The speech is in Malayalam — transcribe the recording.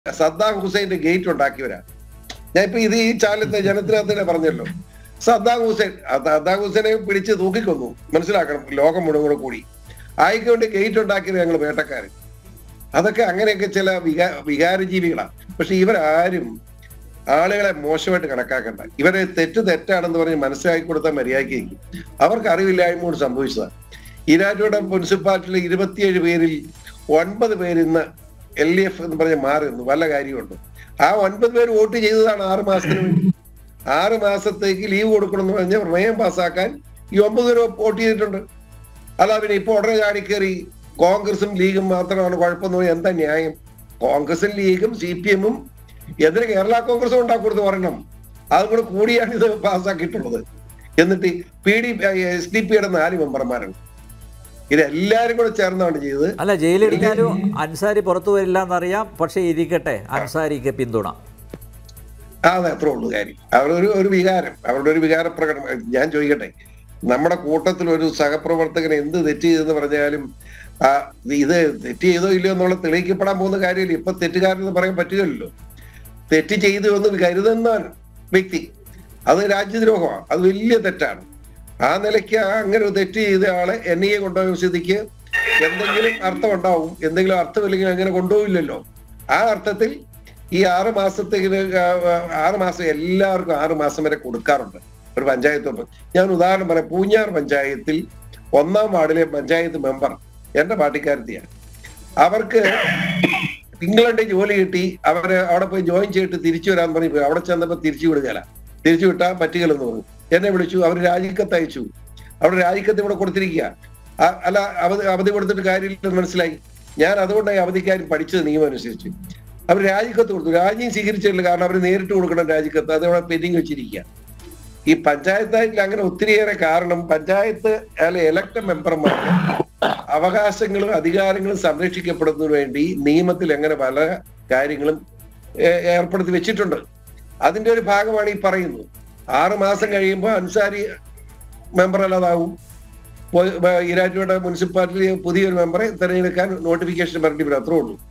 സദ്ദാം ഹുസൈന്റെ ഗേറ്റ് ഉണ്ടാക്കിയവരാ ഞാൻ ഇപ്പൊ ഇത് ഈ ചാനലത്തെ ജനത്തിനകത്ത് തന്നെ പറഞ്ഞല്ലോ സദ്ദാം ഹുസൈൻ ആ സദ്ദാം ഹുസൈനെ പിടിച്ച് തൂക്കിക്കൊന്നു മനസ്സിലാക്കണം ലോകം മുഴുവൻ കൂടെ കൂടി ആയിക്ക് വേണ്ടി ഗേറ്റ് ഉണ്ടാക്കിയത് ഞങ്ങൾ വേട്ടക്കാരൻ അതൊക്കെ അങ്ങനെയൊക്കെ ചില വികാ വികാരജീവികളാണ് പക്ഷെ ഇവരാരും ആളുകളെ മോശമായിട്ട് കണക്കാക്കണ്ട ഇവരെ തെറ്റ് തെറ്റാണെന്ന് പറഞ്ഞ് മനസ്സിലാക്കി കൊടുത്താൽ മര്യാദയ്ക്ക് ഇരിക്കും അവർക്ക് അറിവില്ലായ്മ കൊണ്ട് സംഭവിച്ചതാണ് ഈരാറ്റോടെ മുനിസിപ്പാലിറ്റിയിലെ ഇരുപത്തിയേഴ് പേരിൽ ഒൻപത് പേര് ഇന്ന് എൽ ഡി എഫ് എന്ന് പറഞ്ഞ് മാറി നിന്നു വല്ല കാര്യമുണ്ട് ആ ഒൻപത് പേര് വോട്ട് ചെയ്തതാണ് ആറ് മാസത്തിന് വേണ്ടി ആറ് മാസത്തേക്ക് ലീവ് കൊടുക്കണം എന്ന് പറഞ്ഞ് പ്രമേയം പാസ്സാക്കാൻ ഈ ഒമ്പത് പേര് വോട്ട് ചെയ്തിട്ടുണ്ട് അല്ല പിന്നെ ഇപ്പൊ ഉടനെ ചാടി കയറി കോൺഗ്രസും ലീഗും മാത്രമാണ് കുഴപ്പമെന്ന് പറഞ്ഞാൽ എന്താ ന്യായം കോൺഗ്രസും ലീഗും സി പി എമ്മും എതിരെ കേരള കോൺഗ്രസും ഉണ്ടാക്കരുത് പറയണം അതും കൂടെ കൂടിയാണ് ഇത് പാസ്സാക്കിയിട്ടുള്ളത് എന്നിട്ട് പി ഡി എസ് ഡി പിയുടെ നാല് മെമ്പർമാരാണ് ഇതെല്ലാരും കൂടെ ചേർന്നാണ് ചെയ്തത് അല്ല ജയിലിരിക്കാനും അൻസാരി പുറത്തു വരില്ല എന്നറിയാം പക്ഷേ ഇരിക്കട്ടെ അൻസാരിക്ക് പിന്തുണ ആ അതെ അത്രേ ഉള്ളൂ കാര്യം അവരുടെ ഒരു ഒരു വികാരം അവരുടെ ഒരു വികാര പ്രകടനം ഞാൻ ചോദിക്കട്ടെ നമ്മുടെ കൂട്ടത്തിൽ ഒരു സഹപ്രവർത്തകൻ എന്ത് തെറ്റ് ചെയ്തെന്ന് പറഞ്ഞാലും ആ ഇത് തെറ്റ് ചെയ്തോ ഇല്ലയോ എന്നുള്ള തെളിയിക്കപ്പെടാൻ പോകുന്ന കാര്യമില്ല ഇപ്പൊ തെറ്റുകാരെന്ന് പറയാൻ പറ്റുകയല്ലോ തെറ്റ് ചെയ്തു എന്ന് കരുതുന്നവൻ വ്യക്തി അത് രാജ്യദ്രോഹമാണ് അത് വലിയ തെറ്റാണ് ആ നിലയ്ക്ക് ആ അങ്ങനെ ഒരു തെറ്റ് ചെയ്ത ആളെ എൻ ഐ എ കൊണ്ടുപോയ സ്ഥിതിക്ക് എന്തെങ്കിലും അർത്ഥം ഉണ്ടാവും എന്തെങ്കിലും അർത്ഥമില്ലെങ്കിൽ അങ്ങനെ കൊണ്ടുപോയില്ലല്ലോ ആ അർത്ഥത്തിൽ ഈ ആറ് മാസത്തേക്ക് ആറ് മാസം എല്ലാവർക്കും ആറ് മാസം വരെ കൊടുക്കാറുണ്ട് ഒരു പഞ്ചായത്ത് മെമ്പർ ഞാൻ ഉദാഹരണം പറയാം പൂഞ്ഞാർ പഞ്ചായത്തിൽ ഒന്നാം വാർഡിലെ പഞ്ചായത്ത് മെമ്പർ എന്റെ പാർട്ടിക്കാരത്തിയാണ് അവർക്ക് തിങ്കളണ്ട് ജോലി കിട്ടി അവര് അവിടെ പോയി ജോയിൻ ചെയ്തിട്ട് തിരിച്ചു വരാൻ പറഞ്ഞു പോയി അവിടെ ചെന്നപ്പോ തിരിച്ചു വിടുകയില്ല തിരിച്ചു വിട്ടാൻ പറ്റുകയില്ലെന്ന് പറഞ്ഞു എന്നെ വിളിച്ചു അവർ രാജിക്കത്ത് അയച്ചു അവിടെ രാജിക്കത്ത് ഇവിടെ കൊടുത്തിരിക്കുക ആ- അല്ല അവധി അവധി കൊടുത്തിട്ട് കാര്യമില്ലെന്ന് മനസ്സിലായി ഞാൻ അതുകൊണ്ടായി അവധിക്കാരും പഠിച്ചത് നിയമം അനുസരിച്ച് അവർ രാജിക്കത്ത് കൊടുത്തു രാജ്യം സ്വീകരിച്ചിട്ടില്ല കാരണം അവർ നേരിട്ട് കൊടുക്കണം രാജിക്കത്ത് അത് അവിടെ പെൻഡിങ് വെച്ചിരിക്കുക ഈ പഞ്ചായത്തായിട്ട് അങ്ങനെ ഒത്തിരിയേറെ കാരണം പഞ്ചായത്ത് അല്ല ഇലക്ട് മെമ്പർമാർക്ക് അവകാശങ്ങളും അധികാരങ്ങളും സംരക്ഷിക്കപ്പെടുന്നതിന് വേണ്ടി നിയമത്തിൽ അങ്ങനെ പല കാര്യങ്ങളും ഏ- ഏർപ്പെടുത്തി വെച്ചിട്ടുണ്ട് അതിന്റെ ഒരു ഭാഗമാണ് ഈ പറയുന്നത് ആറ് മാസം കഴിയുമ്പോൾ അൻസാരി മെമ്പർ അല്ലാതാവും ഇരാറ്റുപേട്ട മുനിസിപ്പാലിറ്റി പുതിയൊരു മെമ്പറെ തിരഞ്ഞെടുക്കാൻ നോട്ടിഫിക്കേഷൻ പറഞ്ഞിട്ട് അത്രേ ഉള്ളൂ